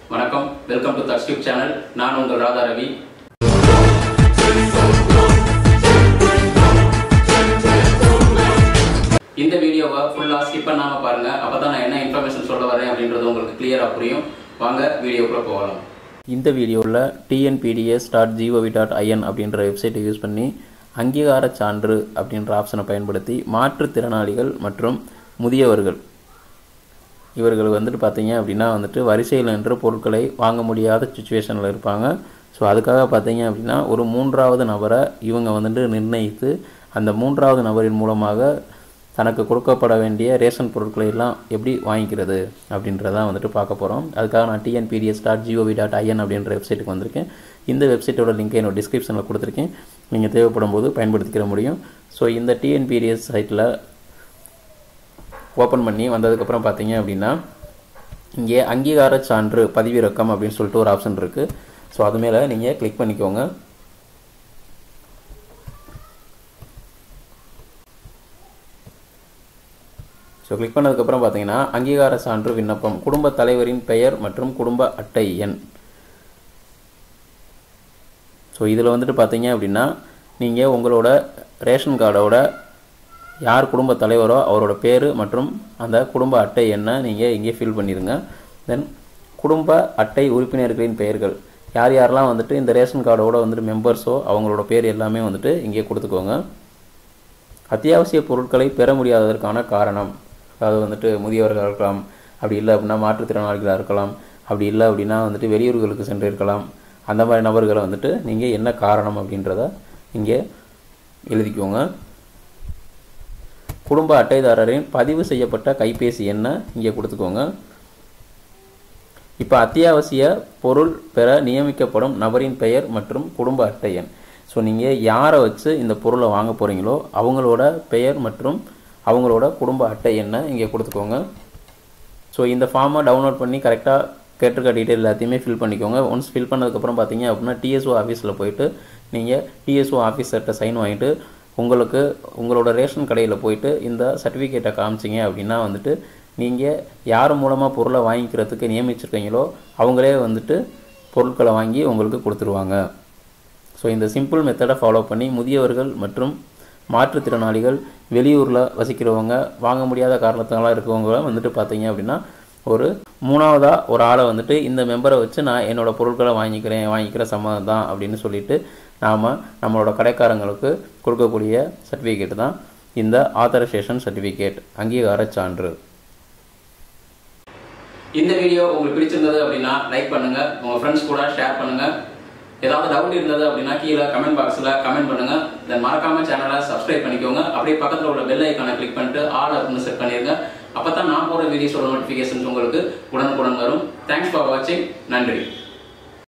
வணக்கம் welcome to தக்ஸ்டியூப் channel நான் உங்கள் ராதா ரவி இந்த வீடியோவை ஃபுல்லாக ஸ்கிப் பண்ணாமல் பாருங்கள் அப்போ தான் நான் என்ன இன்ஃபர்மேஷன் சொல்ல வரேன் அப்படின்றது உங்களுக்கு கிளியராக புரியும் வாங்க வீடியோக்குள்ளே போகலாம் இந்த வீடியோவில் TNPDS dot gov dot in அப்படின்ற வெப்சைட்டை யூஸ் பண்ணி அங்கீகார சான்று அப்படின்ற ஆப்ஷனை பயன்படுத்தி மாற்றுத்திறனாளிகள் மற்றும் முதியவர்கள் இவர்கள் வந்துட்டு பார்த்தீங்க அப்படின்னா வந்துட்டு வரிசையில் நின்று பொருட்களை வாங்க முடியாத சுச்சுவேஷனில் இருப்பாங்க ஸோ அதுக்காக பார்த்தீங்க அப்படின்னா ஒரு மூன்றாவது நபரை இவங்க வந்துட்டு நிர்ணயித்து அந்த மூன்றாவது நபரின் மூலமாக தனக்கு கொடுக்கப்பட வேண்டிய ரேஷன் பொருட்களை எல்லாம் எப்படி வாங்கிக்கிறது அப்படின்றதான் வந்துட்டு பார்க்க போகிறோம் அதுக்காக நான் TNPDS dot gov dot in அப்படின்ற வெப்சைட்டுக்கு வந்திருக்கேன் இந்த வெப்சைட்டோட லிங்க் என்னோட டிஸ்கிரிப்ஷனில் கொடுத்துருக்கேன் நீங்கள் தேவைப்படும் போது பயன்படுத்திக்கிற முடியும் ஸோ இந்த டிஎன்பிடிஎஸ் சைட்டில் ஓப்பன் பண்ணி வந்ததுக்கப்புறம் பார்த்தீங்க அப்படின்னா இங்கே அங்கீகார சான்று பதிவிறக்கம் அப்படின்னு சொல்லிட்டு ஒரு ஆப்ஷன் இருக்குது ஸோ அது மேலே நீங்கள் கிளிக் பண்ணிக்கோங்க ஸோ கிளிக் பண்ணதுக்கப்புறம் பார்த்தீங்கன்னா அங்கீகார சான்று விண்ணப்பம் குடும்ப தலைவரின் பெயர் மற்றும் குடும்ப அட்டை எண் ஸோ இதில் வந்துட்டு பார்த்தீங்க அப்படின்னா நீங்கள் உங்களோட ரேஷன் கார்டோட யார் குடும்ப தலைவரோ அவரோட பேர் மற்றும் அந்த குடும்ப அட்டை எண்ணை நீங்கள் இங்கே ஃபில் பண்ணிடுங்க தென் குடும்ப அட்டை உறுப்பினர்களின் பெயர்கள் யார் யாரெல்லாம் வந்துட்டு இந்த ரேஷன் கார்டோட வந்துட்டு மெம்பர்ஸோ அவங்களோட பேர் எல்லாமே வந்துட்டு இங்கே கொடுத்துக்கோங்க அத்தியாவசிய பொருட்களை பெற முடியாததற்கான காரணம் அதாவது வந்துட்டு முதியவர்களாக இருக்கலாம் அப்படி இல்லை அப்படின்னா மாற்றுத்திறனாளிகளாக இருக்கலாம் அப்படி இல்லை அப்படின்னா வந்துட்டு வெளியூர்களுக்கு சென்று இருக்கலாம் அந்த மாதிரி நபர்களை வந்துட்டு நீங்கள் என்ன காரணம் அப்படின்றத இங்கே எழுதிக்கோங்க குடும்ப அட்டைதாரரின் பதிவு செய்யப்பட்ட கைபேசி எண்ணை இங்கே கொடுத்துக்கோங்க இப்போ அத்தியாவசிய பொருள் பெற நியமிக்கப்படும் நபரின் பெயர் மற்றும் குடும்ப அட்டை எண் ஸோ நீங்கள் யாரை வச்சு இந்த பொருளை வாங்க போகிறீங்களோ அவங்களோட பெயர் மற்றும் அவங்களோட குடும்ப அட்டை எண்ணை இங்கே கொடுத்துக்கோங்க ஸோ இந்த ஃபார்மை டவுன்லோட் பண்ணி கரெக்டாக கேட்டிருக்க டீட்டெயில் எல்லாத்தையுமே ஃபில் பண்ணிக்கோங்க ஒன்ஸ் ஃபில் பண்ணதுக்கப்புறம் பார்த்தீங்க அப்படின்னா டிஎஸ்ஓ ஆஃபீஸில் போயிட்டு நீங்கள் டிஎஸ்ஓ ஆஃபீஸர்கிட்ட சைன் வாங்கிட்டு உங்களுக்கு உங்களோட ரேஷன் கடையில் போயிட்டு இந்த சர்டிஃபிகேட்டை காமிச்சிங்க அப்படின்னா வந்துட்டு நீங்கள் யார் மூலமாக பொருளை வாங்கிக்கிறதுக்கு நியமிச்சிருக்கீங்களோ அவங்களே வந்துட்டு பொருட்களை வாங்கி உங்களுக்கு கொடுத்துருவாங்க ஸோ இந்த சிம்பிள் மெத்தடை ஃபாலோ பண்ணி முதியவர்கள் மற்றும் மாற்றுத்திறனாளிகள் வெளியூரில் வசிக்கிறவங்க வாங்க முடியாத காரணத்தினால இருக்கவங்க வந்துட்டு பார்த்தீங்க அப்படின்னா ஒரு மூணாவதாக ஒரு ஆளை வந்துட்டு இந்த மெம்பரை வச்சு நான் என்னோடய பொருட்களை வாங்கிக்கிறேன் வாங்கிக்கிற சம்மதம் தான் அப்படின்னு சொல்லிட்டு நாம் நம்மளோட கடைக்காரங்களுக்கு கொடுக்கக்கூடிய சர்டிஃபிகேட் தான் இந்த ஆத்தரைசேஷன் சர்டிஃபிகேட் அங்கீகார சான்று இந்த வீடியோ உங்களுக்கு பிடிச்சிருந்தது அப்படின்னா லைக் பண்ணுங்க உங்க ஃப்ரெண்ட்ஸ் கூட ஷேர் பண்ணுங்க ஏதாவது டவுட் இருந்தது அப்படின்னா கீழே கமெண்ட் பாக்ஸில் கமெண்ட் பண்ணுங்க தென் மறக்காம சேனலை சப்ஸ்கிரைப் பண்ணிக்கோங்க அப்படியே பக்கத்தில் உள்ள பெல் ஐக்கானை கிளிக் பண்ணிட்டு ஆல் அப்படின்னு செட் பண்ணிருங்க அப்போ தான் நான் போகிற வீடியோஸோட நோட்டிஃபிகேஷன்ஸ் உங்களுக்கு உடனுக்குடன் வரும் தேங்க்ஸ் ஃபார் வாட்சிங் நன்றி